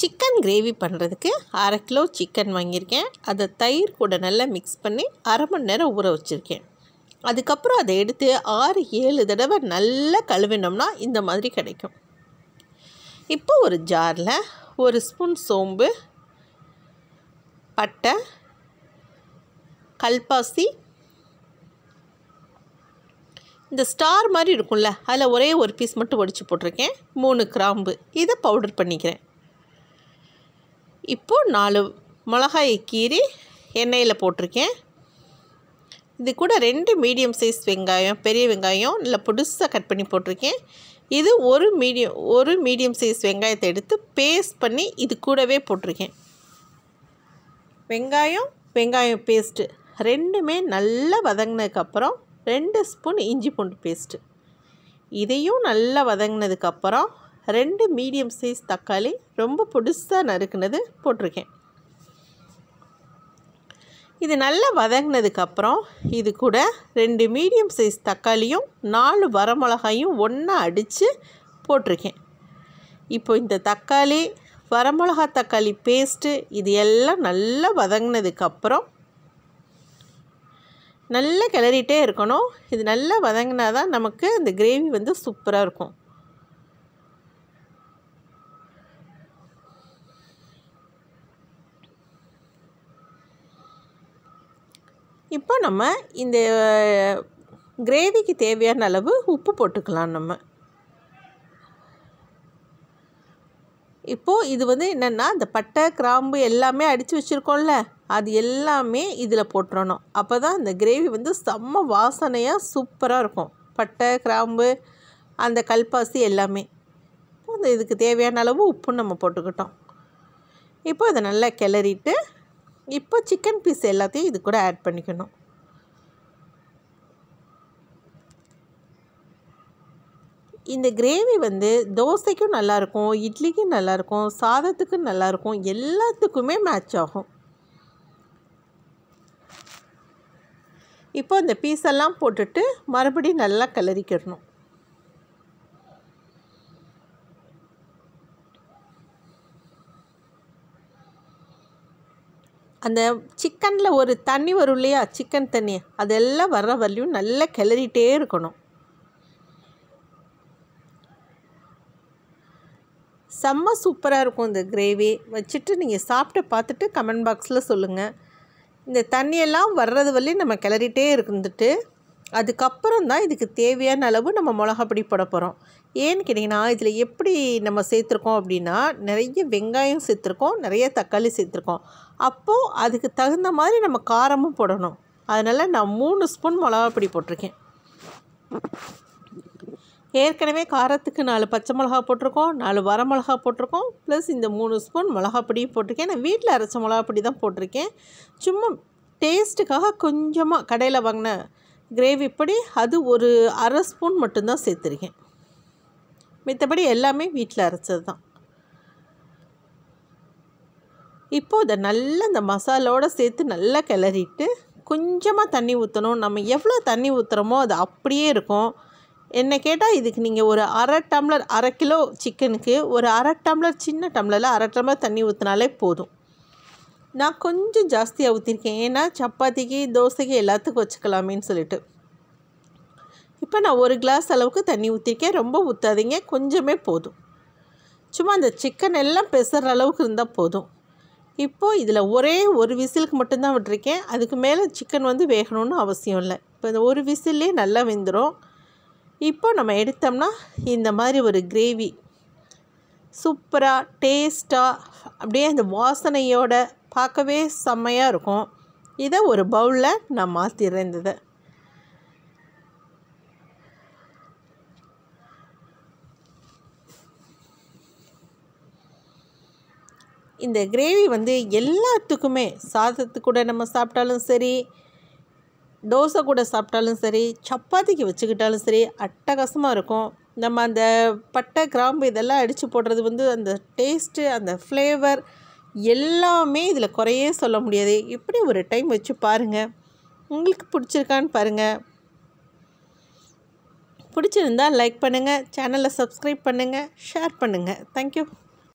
chicken gravy பண்ணுறதுக்கு அரை kilo chicken வாங்கியிருக்கேன் அதை தயிர் கூட நல்லா மிக்ஸ் பண்ணி அரை மணி நேரம் ஊற வச்சுருக்கேன் அதுக்கப்புறம் அதை எடுத்து ஆறு ஏழு தடவை நல்லா கழுவினோம்னா இந்த மாதிரி கிடைக்கும் இப்போ ஒரு ஜாரில் ஒரு ஸ்பூன் சோம்பு பட்டை கல்பாசி இந்த ஸ்டார் மாதிரி இருக்கும்ல அதில் ஒரே ஒரு பீஸ் மட்டும் ஒடிச்சு போட்டிருக்கேன் மூணு கிராம்பு இதை பவுடர் பண்ணிக்கிறேன் இப்போது நாலு மிளகாயை கீறி எண்ணெயில் போட்டிருக்கேன் இது கூட ரெண்டு மீடியம் சைஸ் வெங்காயம் பெரிய வெங்காயம் இல்லை புதுசாக கட் பண்ணி போட்டிருக்கேன் இது ஒரு மீடியம் ஒரு மீடியம் சைஸ் வெங்காயத்தை எடுத்து பேஸ்ட் பண்ணி இது கூடவே போட்டிருக்கேன் வெங்காயம் வெங்காயம் பேஸ்ட்டு ரெண்டுமே நல்லா வதங்கினதுக்கப்புறம் ரெண்டு ஸ்பூன் இஞ்சி பூண்டு பேஸ்ட்டு இதையும் நல்லா வதங்கினதுக்கப்புறம் ரெண்டு மீடியம் சைஸ் தக்காளி ரொம்ப பொடுசாக நறுக்குனது போட்டிருக்கேன் இது நல்லா வதங்கினதுக்கப்புறம் இது கூட ரெண்டு மீடியம் சைஸ் தக்காளியும் நாலு வரமிளகாயும் ஒன்றா அடித்து போட்டிருக்கேன் இப்போ இந்த தக்காளி வரமிளகா தக்காளி பேஸ்ட்டு இது எல்லாம் நல்லா வதங்கினதுக்கப்புறம் நல்லா கிளறிட்டே இருக்கணும் இது நல்லா வதங்கினா தான் நமக்கு இந்த கிரேவி வந்து சூப்பராக இருக்கும் இப்போ நம்ம இந்த கிரேவிக்கு தேவையான அளவு உப்பு போட்டுக்கலாம் நம்ம இப்போது இது வந்து என்னென்னா இந்த பட்டை கிராம்பு எல்லாமே அடித்து வச்சுருக்கோம்ல அது எல்லாமே இதில் போட்டுறணும் அப்போ தான் இந்த கிரேவி வந்து செம்ம வாசனையாக சூப்பராக இருக்கும் பட்டை கிராம்பு அந்த கல்பாசி எல்லாமே இந்த இதுக்கு தேவையான அளவு உப்பு நம்ம போட்டுக்கிட்டோம் இப்போ இதை நல்லா கிளறிட்டு இப்போ சிக்கன் பீஸ் எல்லாத்தையும் இது கூட ஆட் பண்ணிக்கணும் இந்த கிரேவி வந்து தோசைக்கும் நல்லாயிருக்கும் இட்லிக்கும் நல்லாயிருக்கும் சாதத்துக்கும் நல்லாயிருக்கும் எல்லாத்துக்குமே மேட்ச் ஆகும் இப்போ இந்த பீஸெல்லாம் போட்டுட்டு மறுபடியும் நல்லா கிளறிக்கிடணும் அந்த சிக்கனில் ஒரு தண்ணி வரும் இல்லையா சிக்கன் தண்ணி அதெல்லாம் வர்ற வரலையும் நல்லா கிளறிட்டே இருக்கணும் செம்ம சூப்பராக இருக்கும் இந்த கிரேவி வச்சுட்டு நீங்கள் சாப்பிட்டு பார்த்துட்டு கமெண்ட் பாக்ஸில் சொல்லுங்கள் இந்த தண்ணியெல்லாம் வர்றது வரலையும் நம்ம கிளறிட்டே இருந்துட்டு அதுக்கப்புறம் தான் இதுக்கு தேவையான அளவு நம்ம மிளகாப்பொடி போட போகிறோம் ஏன்னு கேட்டிங்கன்னா இதில் எப்படி நம்ம சேர்த்துருக்கோம் அப்படின்னா நிறைய வெங்காயம் சேர்த்துருக்கோம் நிறைய தக்காளி சேர்த்துருக்கோம் அப்போது அதுக்கு தகுந்த மாதிரி நம்ம காரமும் போடணும் அதனால் நான் மூணு ஸ்பூன் மிளகாப்பொடி போட்டிருக்கேன் ஏற்கனவே காரத்துக்கு நாலு பச்சை மிளகா போட்டிருக்கோம் நாலு வரமிளகா போட்டிருக்கோம் ப்ளஸ் இந்த மூணு ஸ்பூன் மிளகாப்பொடியும் போட்டிருக்கேன் நான் வீட்டில் அரைச்ச மிளகாப்பொடி தான் போட்டிருக்கேன் சும்மா டேஸ்ட்டுக்காக கொஞ்சமாக கடையில் வாங்கின கிரேவி பொடி அது ஒரு அரை ஸ்பூன் மட்டும்தான் சேர்த்துருக்கேன் மித்தபடி எல்லாமே வீட்டில் அரைச்சது தான் இப்போது இதை நல்லா இந்த மசாலோடு சேர்த்து நல்லா கிளறிட்டு கொஞ்சமாக தண்ணி ஊற்றணும் நம்ம எவ்வளோ தண்ணி ஊற்றுறோமோ அது அப்படியே இருக்கும் என்னை கேட்டால் இதுக்கு நீங்கள் ஒரு அரை டம்ளர் அரை கிலோ சிக்கனுக்கு ஒரு அரை டம்ளர் சின்ன டம்ளரில் அரை டம்ளர் தண்ணி ஊற்றினாலே போதும் நான் கொஞ்சம் ஜாஸ்தியாக ஊற்றிருக்கேன் ஏன்னா சப்பாத்திக்கு தோசைக்கு எல்லாத்துக்கும் வச்சுக்கலாமேன்னு சொல்லிட்டு இப்போ நான் ஒரு கிளாஸ் அளவுக்கு தண்ணி ஊற்றிருக்கேன் ரொம்ப ஊற்றாதீங்க கொஞ்சமே போதும் சும்மா அந்த சிக்கன் எல்லாம் பெசற அளவுக்கு இருந்தால் போதும் இப்போது இதில் ஒரே ஒரு விசிலுக்கு மட்டும்தான் விட்டுருக்கேன் அதுக்கு மேலே சிக்கன் வந்து வேகணும்னு அவசியம் இல்லை இப்போ இந்த ஒரு விசில்லே நல்லா வெந்துடும் இப்போ நம்ம எடுத்தோம்னா இந்த மாதிரி ஒரு கிரேவி சூப்பராக டேஸ்ட்டாக அப்படியே அந்த வாசனையோட பார்க்கவே செம்மையாக இருக்கும் இதை ஒரு பவுலில் நான் மாற்றிடுறேன் இந்த இதை இந்த கிரேவி வந்து எல்லாத்துக்குமே சாதத்துக்கு கூட நம்ம சாப்பிட்டாலும் சரி தோசை கூட சாப்பிட்டாலும் சரி சப்பாத்திக்கு வச்சுக்கிட்டாலும் சரி அட்டகாசமாக இருக்கும் நம்ம அந்த பட்டை கிராம்பு இதெல்லாம் அடித்து போடுறது வந்து அந்த டேஸ்ட்டு அந்த ஃப்ளேவர் எல்லாமே இதில் குறையே சொல்ல முடியாது இப்படி ஒரு டைம் வச்சு பாருங்கள் உங்களுக்கு பிடிச்சிருக்கான்னு பாருங்கள் பிடிச்சிருந்தா லைக் பண்ணுங்கள் சேனலை சப்ஸ்கிரைப் பண்ணுங்கள் ஷேர் பண்ணுங்கள் தேங்க்யூ